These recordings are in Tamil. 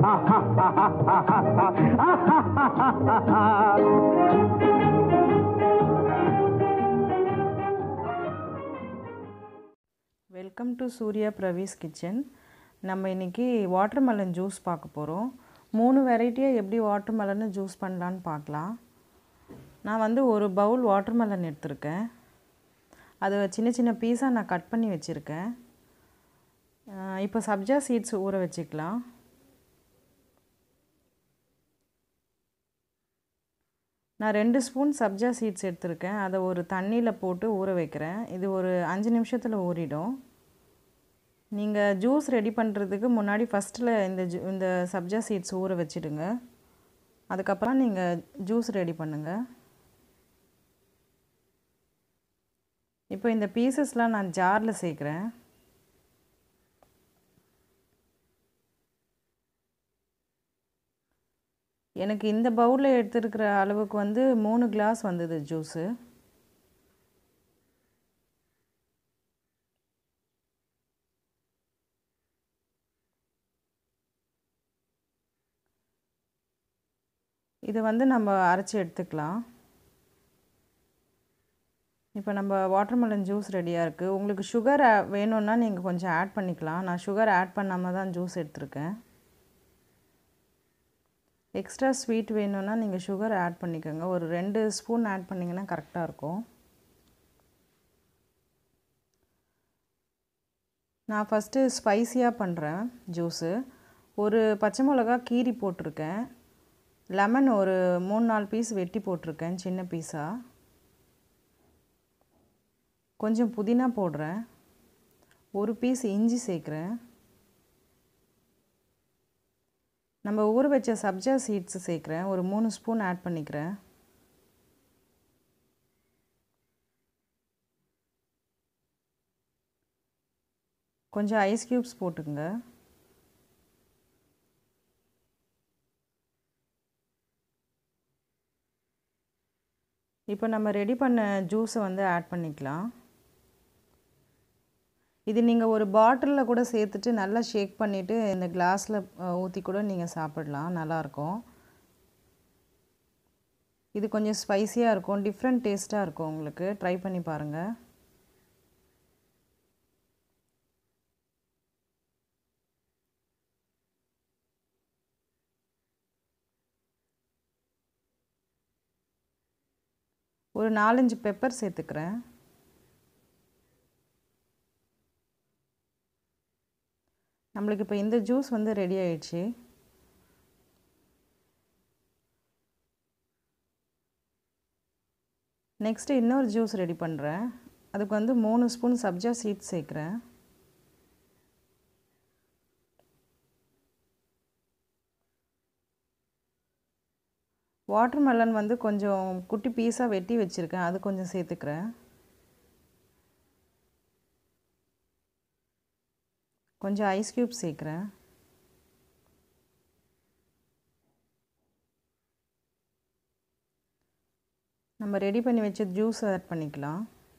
வெல்கம் டு சூர்யா பிரவீஸ் கிச்சன் நம்ம இன்றைக்கி வாட்டர்மெலன் ஜூஸ் பார்க்க போகிறோம் மூணு வெரைட்டியாக எப்படி வாட்டர்மெலனை ஜூஸ் பண்ணலான்னு பார்க்கலாம் நான் வந்து ஒரு பவுல் வாட்டர்மெலன் எடுத்திருக்கேன் அதை சின்ன சின்ன பீஸாக நான் கட் பண்ணி வச்சுருக்கேன் இப்போ சப்ஜா சீட்ஸ் ஊற வச்சுக்கலாம் நான் ரெண்டு ஸ்பூன் சப்ஜா சீட்ஸ் எடுத்திருக்கேன் அதை ஒரு தண்ணியில் போட்டு ஊற வைக்கிறேன் இது ஒரு அஞ்சு நிமிஷத்தில் ஊறிடும் நீங்கள் ஜூஸ் ரெடி பண்ணுறதுக்கு முன்னாடி ஃபஸ்ட்டில் இந்த ஜூ இந்த சப்ஜா சீட்ஸ் ஊற வச்சுடுங்க அதுக்கப்புறம் நீங்கள் ஜூஸ் ரெடி பண்ணுங்கள் இப்போ இந்த பீசஸ்லாம் நான் ஜாரில் சேர்க்குறேன் எனக்கு இந்த பவுலில் எடுத்துருக்கிற அளவுக்கு வந்து மூணு கிளாஸ் வந்தது ஜூஸு இதை வந்து நம்ம அரைச்சி எடுத்துக்கலாம் இப்போ நம்ம வாட்டர்மெலன் ஜூஸ் ரெடியாக இருக்குது உங்களுக்கு சுகர் வேணும்னா நீங்கள் கொஞ்சம் ஆட் பண்ணிக்கலாம் நான் சுகர் ஆட் பண்ணாமல் தான் ஜூஸ் எடுத்திருக்கேன் எக்ஸ்ட்ரா ஸ்வீட் வேணும்னா நீங்கள் சுகர் ஆட் பண்ணிக்கோங்க ஒரு ரெண்டு ஸ்பூன் ஆட் பண்ணிங்கன்னா கரெக்டாக இருக்கும் நான் ஃபஸ்ட்டு ஸ்பைஸியாக பண்ணுறேன் ஜூஸு ஒரு பச்சை மிளகா கீரி போட்டிருக்கேன் லெமன் ஒரு மூணு நாலு பீஸ் வெட்டி போட்டிருக்கேன் சின்ன பீஸாக கொஞ்சம் புதினா போடுறேன் ஒரு பீஸ் இஞ்சி சேர்க்குறேன் நம்ம ஊற வச்ச சப்ஜா சீட்ஸ் சேர்க்குறேன் ஒரு மூணு ஸ்பூன் ஆட் பண்ணிக்கிறேன் கொஞ்சம் ஐஸ் க்யூப்ஸ் போட்டுங்க இப்போ நம்ம ரெடி பண்ண ஜூஸை வந்து ஆட் பண்ணிக்கலாம் இது நீங்கள் ஒரு பாட்டிலில் கூட சேர்த்துட்டு நல்லா ஷேக் பண்ணிவிட்டு இந்த கிளாஸில் ஊற்றி கூட நீங்கள் சாப்பிடலாம் நல்லாயிருக்கும் இது கொஞ்சம் ஸ்பைஸியாக இருக்கும் டிஃப்ரெண்ட் டேஸ்ட்டாக இருக்கும் உங்களுக்கு ட்ரை பண்ணி பாருங்கள் ஒரு நாலஞ்சு பெப்பர் சேர்த்துக்கிறேன் நம்மளுக்கு இப்போ இந்த ஜூஸ் வந்து ரெடி ஆயிடுச்சு நெக்ஸ்ட்டு இன்னொரு ஜூஸ் ரெடி பண்ணுறேன் அதுக்கு வந்து மூணு ஸ்பூன் சப்ஜா சீட்ஸ் சேர்க்குறேன் வாட்டர்மெலன் வந்து கொஞ்சம் குட்டி பீஸாக வெட்டி வச்சுருக்கேன் அது கொஞ்சம் சேர்த்துக்கிறேன் கொஞ்சம் ஐஸ் க்யூப் சேர்க்குறேன் நம்ம ரெடி பண்ணி வச்ச ஜூஸ் ஆட் பண்ணிக்கலாம்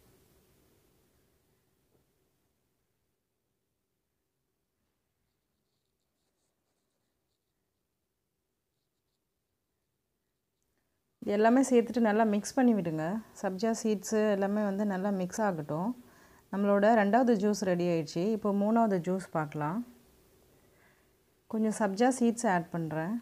இது எல்லாமே சேர்த்துட்டு நல்லா மிக்ஸ் பண்ணி விடுங்க சப்ஜா சீட்ஸு எல்லாமே வந்து நல்லா மிக்ஸ் ஆகட்டும் நம்மளோட ரெண்டாவது ஜூஸ் ரெடி ஆயிடுச்சு இப்போ மூணாவது ஜூஸ் பார்க்கலாம் கொஞ்சம் சப்ஜா சீட்ஸ் ஆட் பண்ணுறேன்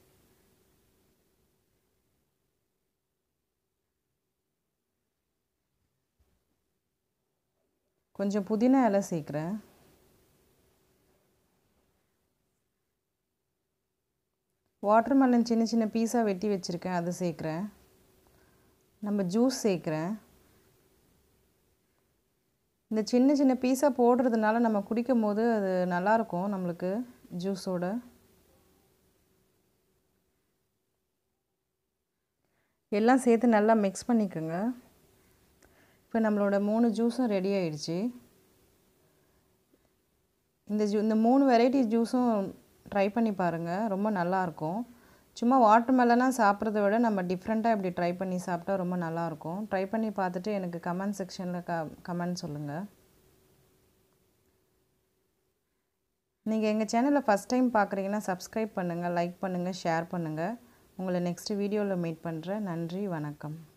கொஞ்சம் புதினா இலை சேர்க்குறேன் வாட்டர்மெலன் சின்ன சின்ன பீஸாக வெட்டி வச்சுருக்கேன் அதை சேர்க்குறேன் நம்ம ஜூஸ் சேர்க்குறேன் இந்த சின்ன சின்ன பீஸாக போடுறதுனால நம்ம குடிக்கும் போது அது நல்லாயிருக்கும் நம்மளுக்கு ஜூஸோட எல்லாம் சேர்த்து நல்லா மிக்ஸ் பண்ணிக்கோங்க இப்போ நம்மளோட மூணு ஜூஸும் ரெடி ஆயிடுச்சு இந்த ஜூ இந்த மூணு வெரைட்டி ஜூஸும் ட்ரை பண்ணி பாருங்கள் ரொம்ப நல்லாயிருக்கும் சும்மா வாட்டர் மெலனாக சாப்பிட்றத விட நம்ம டிஃப்ரெண்ட்டாக இப்படி ட்ரை பண்ணி சாப்பிட்டா ரொம்ப நல்லாயிருக்கும் ட்ரை பண்ணி பார்த்துட்டு எனக்கு கமெண்ட் செக்ஷனில் க கமெண்ட் சொல்லுங்கள் நீங்கள் எங்கள் சேனலை ஃபஸ்ட் டைம் பார்க்குறீங்கன்னா சப்ஸ்கிரைப் பண்ணுங்கள் லைக் பண்ணுங்கள் ஷேர் பண்ணுங்கள் உங்களை நெக்ஸ்ட் வீடியோவில் மீட் பண்ணுறேன் நன்றி வணக்கம்